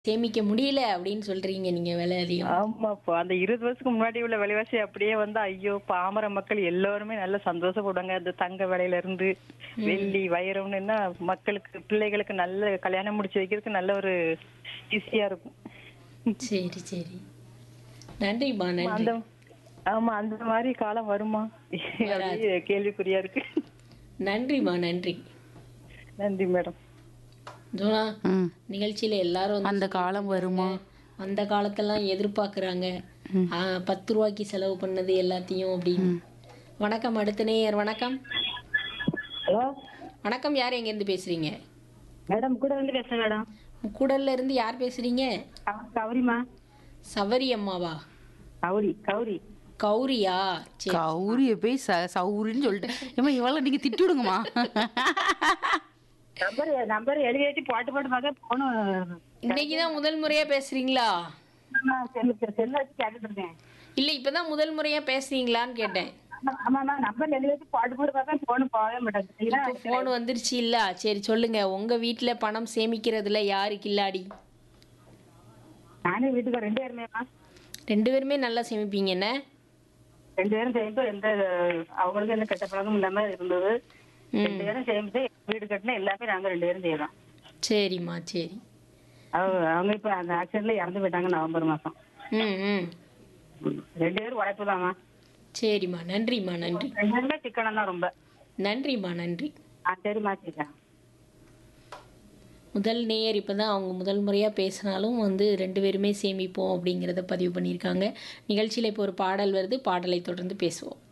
சேமிக்க முடியல அப்படின்னு சொல்றீங்க நீங்க விலை அதிகம் ஆமாப்பா அந்த இருபது வருஷத்துக்கு முன்னாடி உள்ள விலைவாசி அப்படியே வந்து ஐயோ பாமர மக்கள் எல்லாருமே நல்ல சந்தோஷப்படுவாங்க அந்த தங்க விலையில இருந்து வெள்ளி வைரம்னுன்னா மக்களுக்கு பிள்ளைகளுக்கு நல்ல கல்யாணம் முடிச்சு வைக்கிறதுக்கு நல்ல ஒரு ஈஸியா இருக்கும் சரி சரி நன்றிம்மா நன்றி அந்த ஆமா அந்த மாதிரி காலம் வருமா அப்படியே கேள்விக்குறியா இருக்கு நன்றிம்மா நன்றி நன்றி மேடம் ஜோனா ம் நிகழ்ச்சியில எல்லாரும் வந்து அந்த காலம் வருமா அந்த காலத்தெல்லாம் எதிர்பார்க்கறாங்க ஆ, பத்து ரூபாய்க்கு செலவு பண்ணது எல்லாத்தையும் அப்படின்னு வணக்கம் அடுத்த நேயர் வணக்கம் ஹலோ வணக்கம் யார் எங்க இருந்து பேசுறீங்க மேடம் கூட இருந்து பேசுறேன் மேடம் கூடல்ல இருந்து யார் பேசுறீங்க கவ- கௌரிமா சவரி அம்மாவா கௌரி கௌரி கௌரியா சரி கௌரிய போய் ச சௌரின்னு சொல்லிட்டு ஏமா இவள நீங்க திட்டி விடுங்கம்மா நம்பர் நம்பர் எழுதி வச்சு போட்டு போட்டு பார்க்க போன இன்னைக்கு தான் முதல் முறையா பேசுறீங்களா செல்லு செல்லு வச்சு கேட்டுட்டு இருக்கேன் இல்ல இப்பதான் முதல் முறையா பேசுறீங்களான்னு கேட்டேன் ஆமா, ஆமாம்மா நம்பர் எழுதி வச்சு போட்டு போட்டு பார்க்க போன போகவே மாட்டேங்குது போன் வந்துருச்சு இல்ல சரி சொல்லுங்க உங்க வீட்ல பணம் சேமிக்கிறதுல யாரு கில்லாடி நானே வீட்டுக்கு ரெண்டு பேருமேமா ரெண்டு பேருமே நல்லா சேமிப்பீங்க என்ன ரெண்டு பேரும் சேர்ந்து எந்த அவங்களுக்கு எந்த கெட்ட பழக்கம் இல்லாம இருந்தது ரெண்டு பேரும் சேர்ந்து வீடு கட்டின எல்லாமே நாங்க ரெண்டு பேரும் செய்யறோம் சரிம்மா சரி அவங்க அவங்க இப்ப அந்த ஆக்சிடென்ட்ல இறந்து போயிட்டாங்க நவம்பர் மாசம் ம் ம் ரெண்டு பேரும் உழைப்பு தாமா சரிம்மா நன்றிம்மா நன்றி ரெண்டு பேருமே சிக்கனம் தான் ரொம்ப நன்றிம்மா நன்றி ஆ சரிம்மா சரிக்கா முதல் நேயர் இப்போ தான் அவங்க முதல் முறையாக பேசினாலும் வந்து ரெண்டு பேருமே சேமிப்போம் அப்படிங்கிறத பதிவு பண்ணியிருக்காங்க நிகழ்ச்சியில் இப்போ ஒரு பாடல் வருது பாடலை தொடர்ந்து பேசுவோம்